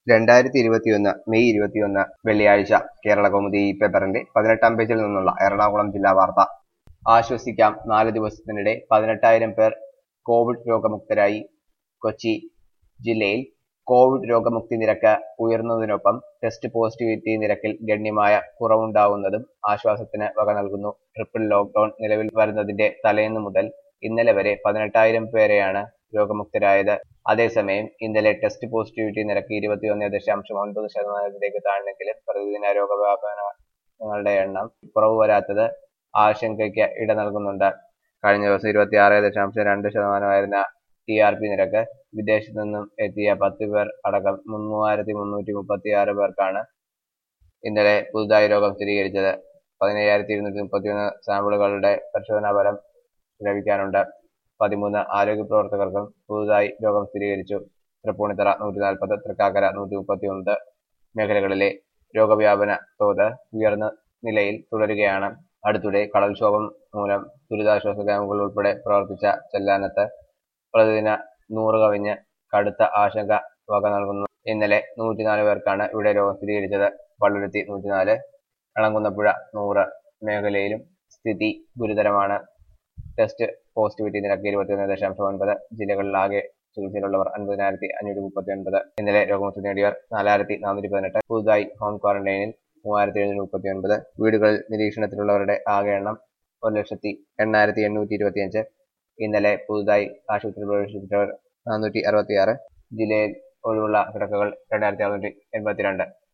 രണ്ടായിരത്തി ഇരുപത്തിയൊന്ന് മെയ് ഇരുപത്തിയൊന്ന് വെള്ളിയാഴ്ച കേരള കൗമുദി ഈ പേപ്പറിന്റെ പതിനെട്ടാം പേജിൽ നിന്നുള്ള എറണാകുളം ജില്ലാ വാർത്ത ആശ്വസിക്കാം നാല് ദിവസത്തിനിടെ പതിനെട്ടായിരം പേർ കോവിഡ് രോഗമുക്തരായി കൊച്ചി ജില്ലയിൽ കോവിഡ് രോഗമുക്തി നിരക്ക് ഉയർന്നതിനൊപ്പം ടെസ്റ്റ് പോസിറ്റിവിറ്റി നിരക്കിൽ ഗണ്യമായ കുറവുണ്ടാവുന്നതും ആശ്വാസത്തിന് വക നൽകുന്നു ട്രിപ്പിൾ ലോക്ക്ഡൌൺ നിലവിൽ വരുന്നതിന്റെ തലേന്ന് മുതൽ ഇന്നലെ വരെ പതിനെട്ടായിരം പേരെയാണ് രോഗമുക്തരായത് അതേസമയം ഇന്നലെ ടെസ്റ്റ് പോസിറ്റിവിറ്റി നിരക്ക് ഇരുപത്തിയൊന്ന് ദശാംശം ഒൻപത് ശതമാനത്തിലേക്ക് താഴ്ന്നെങ്കിലും പ്രതിദിന രോഗവ്യാപനങ്ങളുടെ എണ്ണം കുറവ് വരാത്തത് ആശങ്കയ്ക്ക് ഇട നൽകുന്നുണ്ട് കഴിഞ്ഞ ദിവസം ഇരുപത്തിയാറ് ദശാംശം രണ്ട് ശതമാനമായിരുന്ന ടി ആർ പി നിരക്ക് വിദേശത്തു നിന്നും എത്തിയ പത്ത് പേർ അടക്കം മൂവായിരത്തി മുന്നൂറ്റി മുപ്പത്തി ആറ് പേർക്കാണ് ഇന്നലെ പുതുതായി രോഗം സ്ഥിരീകരിച്ചത് പതിനയ്യായിരത്തി ഇരുന്നൂറ്റി മുപ്പത്തിയൊന്ന് സാമ്പിളുകളുടെ പരിശോധനാ ഫലം ലഭിക്കാനുണ്ട് പതിമൂന്ന് ആരോഗ്യ പ്രവർത്തകർക്കും പുതുതായി രോഗം സ്ഥിരീകരിച്ചു തൃപ്പൂണിത്തറ നൂറ്റി നാൽപ്പത് തൃക്കാക്കര നൂറ്റി മുപ്പത്തി ഒമ്പത് മേഖലകളിലെ രോഗവ്യാപന തോത് ഉയർന്ന നിലയിൽ തുടരുകയാണ് അടുത്തിടെ കടൽക്ഷോഭം മൂലം ദുരിതാശ്വാസ ക്യാമ്പുകൾ ഉൾപ്പെടെ പ്രവർത്തിച്ച ചെല്ലാനത്ത് പ്രതിദിന നൂറ് കവിഞ്ഞ് കടുത്ത ആശങ്ക വക നൽകുന്നു ഇന്നലെ നൂറ്റിനാല് പേർക്കാണ് ഇവിടെ രോഗം സ്ഥിരീകരിച്ചത് പള്ളുരുത്തി നൂറ്റിനാല് എളങ്കുന്നപ്പുഴ നൂറ് മേഖലയിലും സ്ഥിതി ഗുരുതരമാണ് ടെസ്റ്റ് പോസിറ്റിവിറ്റി നിരക്ക് ഇരുപത്തിയൊന്ന് ദശാംശം ഒൻപത് ജില്ലകളിലാകെ ചികിത്സയിലുള്ളവർ അൻപതിനായിരത്തി അഞ്ഞൂറ്റി മുപ്പത്തി ഒൻപത് ഇന്നലെ രോഗമുക്തി നേടിയവർ നാലായിരത്തി നാനൂറ്റി പതിനെട്ട് പുതുതായി ഹോം ക്വാറന്റൈനിൽ മൂവായിരത്തി എഴുന്നൂറ്റി മുപ്പത്തി ഒൻപത് വീടുകളിൽ നിരീക്ഷണത്തിലുള്ളവരുടെ ആകെ എണ്ണം ഒരു ലക്ഷത്തി എണ്ണായിരത്തി എണ്ണൂറ്റി ഇരുപത്തിയഞ്ച് ഇന്നലെ പുതുതായി ആശുപത്രിയിൽ പ്രവേശിപ്പിച്ചവർ നാനൂറ്റി അറുപത്തിയാറ് ജില്ലയിൽ ഒഴിവുള്ള കിടക്കകൾ രണ്ടായിരത്തി അറുന്നൂറ്റി എൺപത്തിരണ്ട്